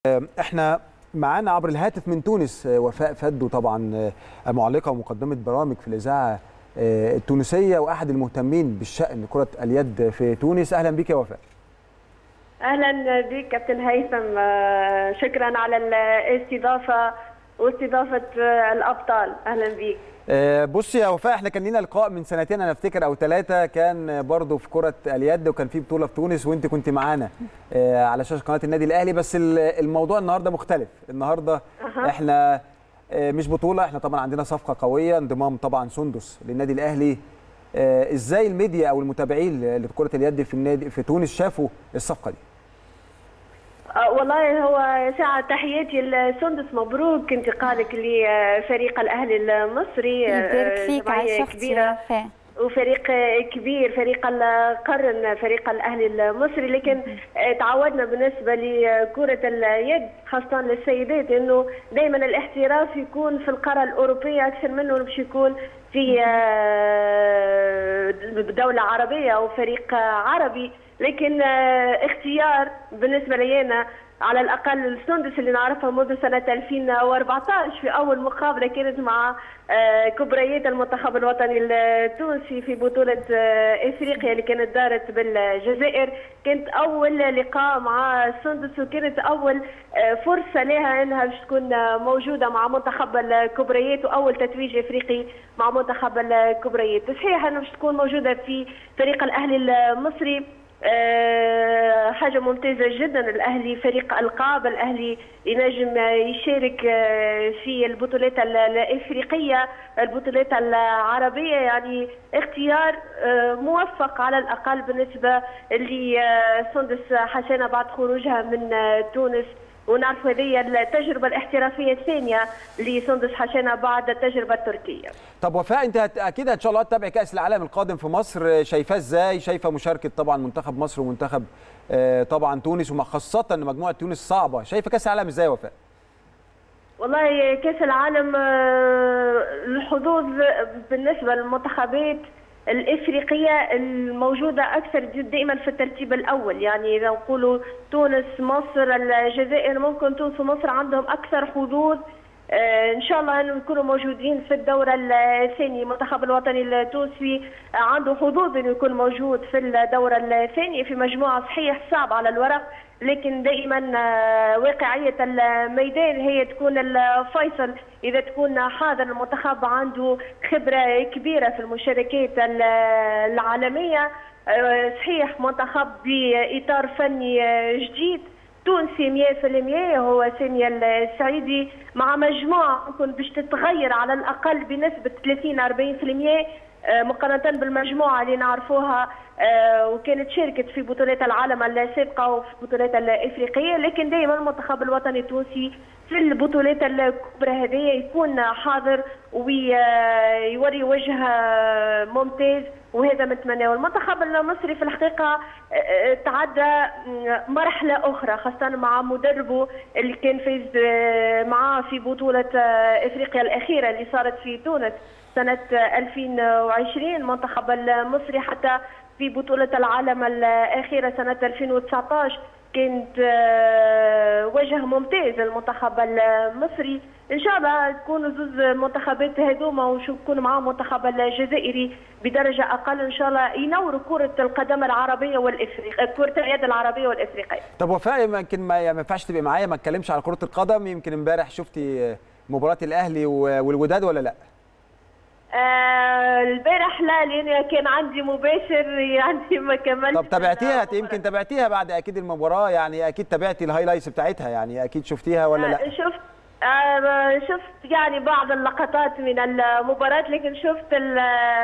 احنا معانا عبر الهاتف من تونس وفاء فدو طبعا معلقه ومقدمه برامج في الاذاعه التونسيه واحد المهتمين بالشان كره اليد في تونس اهلا بك يا وفاء اهلا بك كابتن هيثم شكرا على الاستضافه واستضافه الابطال اهلا بك بصي يا وفاء احنا كان لنا لقاء من سنتين انا افتكر او ثلاثه كان برضو في كره اليد وكان في بطوله في تونس وانت كنت معانا على شاشه قناه النادي الاهلي بس الموضوع النهارده مختلف النهارده أه. احنا مش بطوله احنا طبعا عندنا صفقه قويه انضمام طبعا سندس للنادي الاهلي ازاي الميديا او المتابعين لكره اليد في النادي في تونس شافوا الصفقه دي والله هو ساعة تحياتي لسندس مبروك انتقالك لفريق الأهلي المصري يبارك فيك على كبيرة وفريق كبير فريق القرن فريق الاهلي المصري لكن تعودنا بالنسبه لكره اليد خاصه للسيدات انه دائما الاحتراف يكون في القاره الاوروبيه اكثر منه باش يكون في دوله عربيه او فريق عربي لكن اختيار بالنسبه لي انا على الاقل السندس اللي نعرفها منذ سنه 2014 في اول مقابله كانت مع كبريات المنتخب الوطني التونسي في بطوله افريقيا اللي كانت دارت بالجزائر كانت اول لقاء مع السندس وكانت اول فرصه لها انها باش تكون موجوده مع منتخب الكبريات واول تتويج افريقي مع منتخب الكبريات صحيح انه باش تكون موجوده في فريق الاهلي المصري أه حاجه ممتازه جدا الاهلي فريق القاب الاهلي ينجم يشارك في البطولات الافريقيه البطولات العربيه يعني اختيار موفق على الاقل بالنسبه لسندس حسنه بعد خروجها من تونس ونعرف هذه التجربه الاحترافيه الثانيه لسندس حشانه بعد التجربه التركيه. طب وفاء انت اكيد ان شاء الله تتابعي كاس العالم القادم في مصر شايفاه ازاي؟ شايفه مشاركه طبعا منتخب مصر ومنتخب طبعا تونس وخاصه ان مجموعه تونس صعبه، شايفه كاس العالم ازاي يا وفاء؟ والله كاس العالم الحظوظ بالنسبه للمنتخبات الافريقيه الموجوده اكثر دائما في الترتيب الاول يعني اذا نقولوا تونس مصر الجزائر ممكن تونس ومصر عندهم اكثر حظوظ آه ان شاء الله انه يكونوا موجودين في الدوره الثانيه المنتخب الوطني التونسي عنده حظوظ انه يكون موجود في الدوره الثانيه في مجموعه صحيح صعب على الورق لكن دائما واقعيه الميدان هي تكون الفيصل اذا تكون حاضر المنتخب عنده خبره كبيره في المشاركات العالميه صحيح منتخب باطار فني جديد تونسي 100% هو سامي السعيدي مع مجموعه ممكن باش تتغير على الاقل بنسبه 30 40% مقارنة بالمجموعة اللي نعرفوها وكانت شاركت في بطولات العالم السابقة وفي البطولات الإفريقية لكن دائما المنتخب الوطني التونسي في البطولات الكبرى هذه يكون حاضر ويوري وجه ممتاز وهذا نتمناه المنتخب المصري في الحقيقة تعدى مرحلة أخرى خاصة مع مدربه اللي كان فاز معاه في بطولة إفريقيا الأخيرة اللي صارت في تونس سنة 2020 المنتخب المصري حتى في بطولة العالم الأخيرة سنة 2019 كانت وجه ممتاز المنتخب المصري ان شاء الله تكونوا زوز منتخبات هذوما ونكون معاهم المنتخب الجزائري بدرجه اقل ان شاء الله ينوروا كره القدم العربيه والافريقيه كره اليد العربيه والافريقيه. طب وفاء يمكن ما ينفعش تبقي معايا ما اتكلمش على كره القدم يمكن امبارح شفتي مباراه الاهلي والوداد ولا لا؟ آه البارح لا لان كان عندي مباشر يعني ما كملتش طب تابعتيها يمكن تابعتيها بعد اكيد المباراه يعني اكيد تابعتي الهايلايتس بتاعتها يعني اكيد شفتيها ولا لا؟ آه شفت آه شفت يعني بعض اللقطات من المباراه لكن شفت ال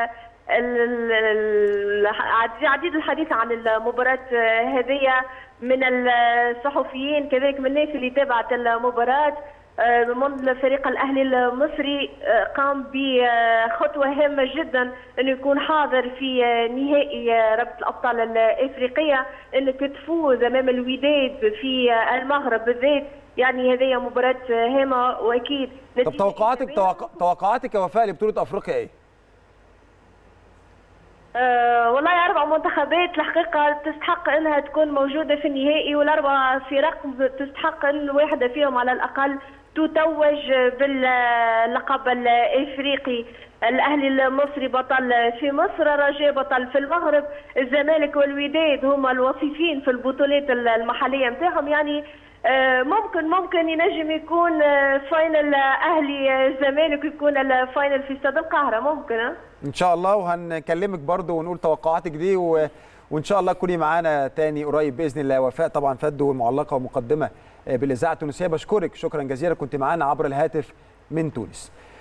عديد الحديث عن المباراة هذه من الصحفيين كذلك من الناس اللي تابعت المباراة من فريق الاهلي المصري قام بخطوه هامه جدا انه يكون حاضر في نهائي رابطه الابطال الافريقيه انك تفوز امام الوداد في المغرب بالذات يعني هذه مباراه هامه واكيد طب توقعاتك توقعاتك يا وفاء لبطوله افريقيا ايه؟ أه والله أربع منتخبات الحقيقة تستحق أنها تكون موجودة في النهائي والأربع فرق تستحق أن واحدة فيهم على الأقل تتوج باللقب الإفريقي الأهلي المصري بطل في مصر الرجاء بطل في المغرب الزمالك والوداد هما الوصيفين في البطولات المحلية نتاعهم يعني ممكن ممكن ينجم يكون فاينل اهلي الزمالك يكون الفاينل في استاد القاهره ممكن ان شاء الله وهنكلمك برضو ونقول توقعاتك دي و... وان شاء الله تكوني معانا تاني قريب باذن الله وفاء طبعا فدو معلقه ومقدمه بالاذاعه التونسيه بشكرك شكرا جزيلا كنت معانا عبر الهاتف من تونس